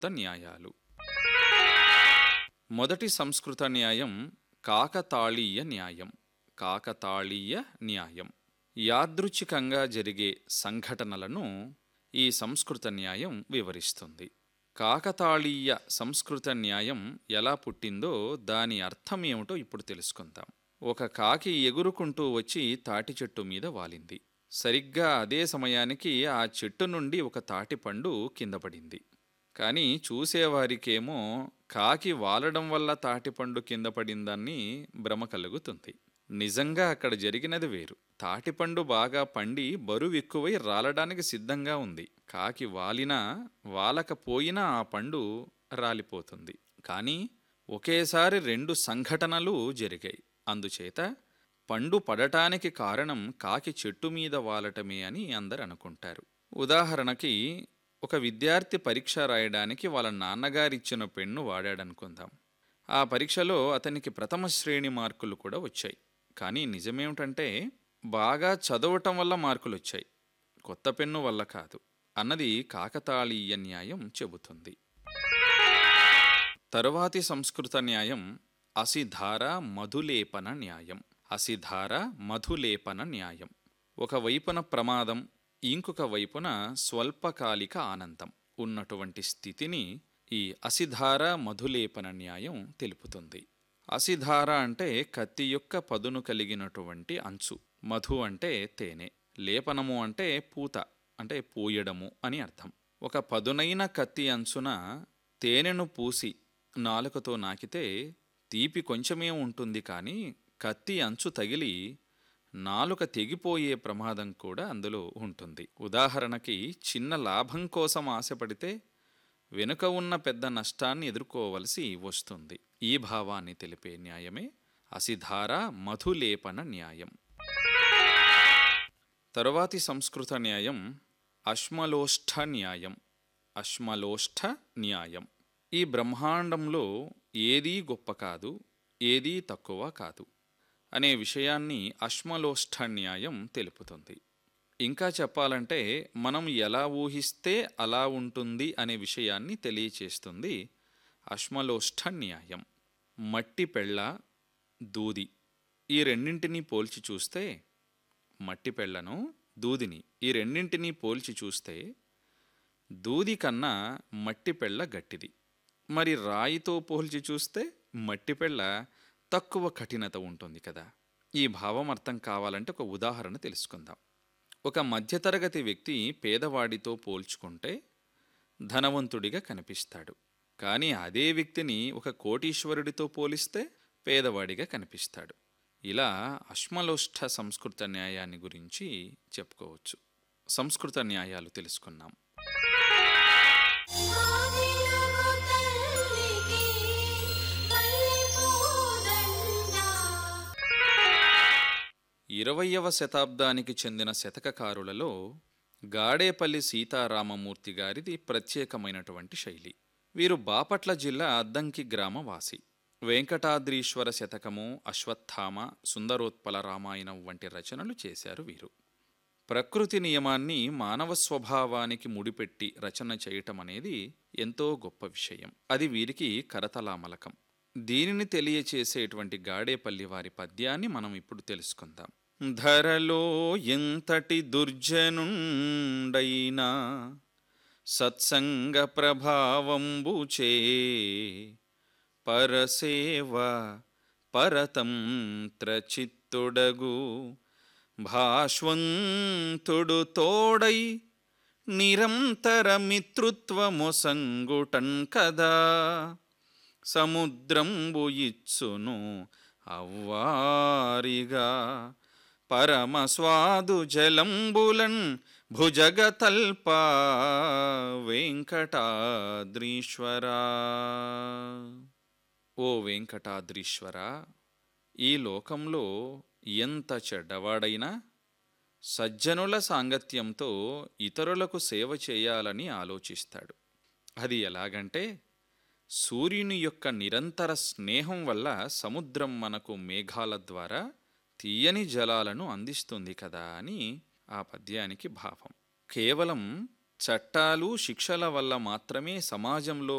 సంస్కృత న్యాయాలు మొదటి సంస్కృత న్యాయం కాకతాళీయ న్యాయం కాకతాళీయ న్యాయం యాదృచ్ఛికంగా జరిగే సంఘటనలను ఈ సంస్కృత న్యాయం వివరిస్తుంది కాకతాళీయ సంస్కృత న్యాయం ఎలా పుట్టిందో దాని అర్థం ఏమిటో ఇప్పుడు తెలుసుకుందాం ఒక కాకి ఎగురుకుంటూ వచ్చి తాటి చెట్టు మీద వాలింది సరిగ్గా అదే సమయానికి ఆ చెట్టు నుండి ఒక తాటిపండు కింద పడింది కానీ చూసేవారికేమో కాకి వాలడం వల్ల తాటిపండు కింద పడిందని భ్రమ కలుగుతుంది నిజంగా అక్కడ జరిగినది వేరు తాటిపండు బాగా పండి బరువు ఎక్కువై రాలడానికి సిద్ధంగా ఉంది కాకి వాలినా వాలకపోయినా ఆ పండు రాలిపోతుంది కానీ ఒకేసారి రెండు సంఘటనలు జరిగాయి అందుచేత పండు పడటానికి కారణం కాకి చెట్టు మీద వాలటమే అని అందరు అనుకుంటారు ఉదాహరణకి ఒక విద్యార్థి పరీక్ష రాయడానికి వాళ్ళ నాన్నగారిచ్చిన పెన్ను వాడాడనుకుందాం ఆ పరీక్షలో అతనికి ప్రథమ శ్రేణి మార్కులు కూడా వచ్చాయి కానీ నిజమేమిటంటే బాగా చదవటం వల్ల మార్కులు వచ్చాయి కొత్త పెన్ను వల్ల కాదు అన్నది కాకతాళీయ న్యాయం చెబుతుంది తరువాతి సంస్కృత న్యాయం అసిధార మధులేపన న్యాయం అసిధార మధులేపన న్యాయం ఒక వైపున ప్రమాదం ఇంకొక వైపున స్వల్పకాలిక ఆనందం ఉన్నటువంటి స్థితిని ఈ అసిధార మధులేపన న్యాయం తెలుపుతుంది అసిధార అంటే కత్తి యొక్క పదును కలిగినటువంటి అంచు మధు అంటే తేనె లేపనము అంటే పూత అంటే పూయడము అని అర్థం ఒక పదునైన కత్తి అంచున తేనెను పూసి నాలుకతో నాకితే తీపి కొంచెమే ఉంటుంది కానీ కత్తి అంచు తగిలి నాలుక తెగిపోయే ప్రమాదం కూడా అందులో ఉంటుంది ఉదాహరణకి చిన్న లాభం కోసం ఆశపడితే వెనుక ఉన్న పెద్ద నష్టాన్ని ఎదుర్కోవలసి వస్తుంది ఈ భావాన్ని తెలిపే న్యాయమే అసిధార మధులేపన న్యాయం తరువాతి సంస్కృత న్యాయం అశ్మలోష్ఠ న్యాయం అశ్మలోష్ఠ న్యాయం ఈ బ్రహ్మాండంలో ఏదీ గొప్ప కాదు ఏదీ తక్కువ కాదు అనే విషయాన్ని అశ్మలోష్ఠ న్యాయం తెలుపుతుంది ఇంకా చెప్పాలంటే మనం ఎలా ఊహిస్తే అలా ఉంటుంది అనే విషయాన్ని తెలియచేస్తుంది అశ్మలోష్ఠ న్యాయం మట్టి పెళ్ళ దూది ఈ రెండింటినీ పోల్చి చూస్తే మట్టి పెళ్ళను దూదిని ఈ రెండింటినీ పోల్చి చూస్తే దూది కన్నా మట్టి పెళ్ళ గట్టిది మరి రాయితో పోల్చి చూస్తే మట్టి పెళ్ళ తక్కువ కఠినత ఉంటుంది కదా ఈ భావం అర్థం కావాలంటే ఒక ఉదాహరణ తెలుసుకుందాం ఒక మధ్యతరగతి వ్యక్తి పేదవాడితో పోల్చుకుంటే ధనవంతుడిగా కనిపిస్తాడు కానీ అదే వ్యక్తిని ఒక కోటీశ్వరుడితో పోలిస్తే పేదవాడిగా కనిపిస్తాడు ఇలా అశ్మలోష్ఠ సంస్కృత న్యాయాన్ని గురించి చెప్పుకోవచ్చు సంస్కృత న్యాయాలు తెలుసుకున్నాం ఆదిలగు తల్లికి మల్లెపూదండ ఇరవయవ శతాబ్దానికి చెందిన శతకకారులలో గాడేపల్లి సీతారామమూర్తి గారిది ప్రత్యేకమైనటువంటి శైలి వీరు బాపట్ల జిల్లా అద్దంకి గ్రామ వాసి వెంకటాద్రీశ్వర శతకము అశ్వత్థామ సుందరోత్పల రామాయణం వంటి రచనలు చేశారు వీరు ప్రకృతి నియమాన్ని మానవ స్వభావానికి ముడిపెట్టి రచన చేయటం అనేది ఎంతో గొప్ప విషయం అది వీరికి కరతలామలకం దీనిని తెలియచేసేటువంటి గాడేపల్లి వారి పద్యాన్ని మనం ఇప్పుడు తెలుసుకుందాం ధరలో ఎంతటి దుర్జనుండైనా సత్సంగ ప్రభావంబుచే పరసేవ పరతంత్ర చిత్తుడగు భాష్వంతుడు తోడై నిరంతర మిత్రుత్వమొసంగుటన్ కదా సముద్రంబు ఇచ్చును అవ్వారిగా పరమ స్వాదు జలంబులన్ భుజగతల్ప వెంకటాద్రీశ్వరా ఓ వెంకటాద్రీశ్వర ఈ లోకంలో ఎంత చెడ్డవాడైనా సజ్జనుల సాంగత్యంతో ఇతరులకు సేవ చేయాలని ఆలోచిస్తాడు అది ఎలాగంటే సూర్యుని యొక్క నిరంతర స్నేహం వల్ల సముద్రం మనకు మేఘాల ద్వారా తీయని జలాలను అందిస్తుంది కదా అని ఆ పద్యానికి భావం కేవలం చట్టాలు శిక్షల వల్ల మాత్రమే సమాజంలో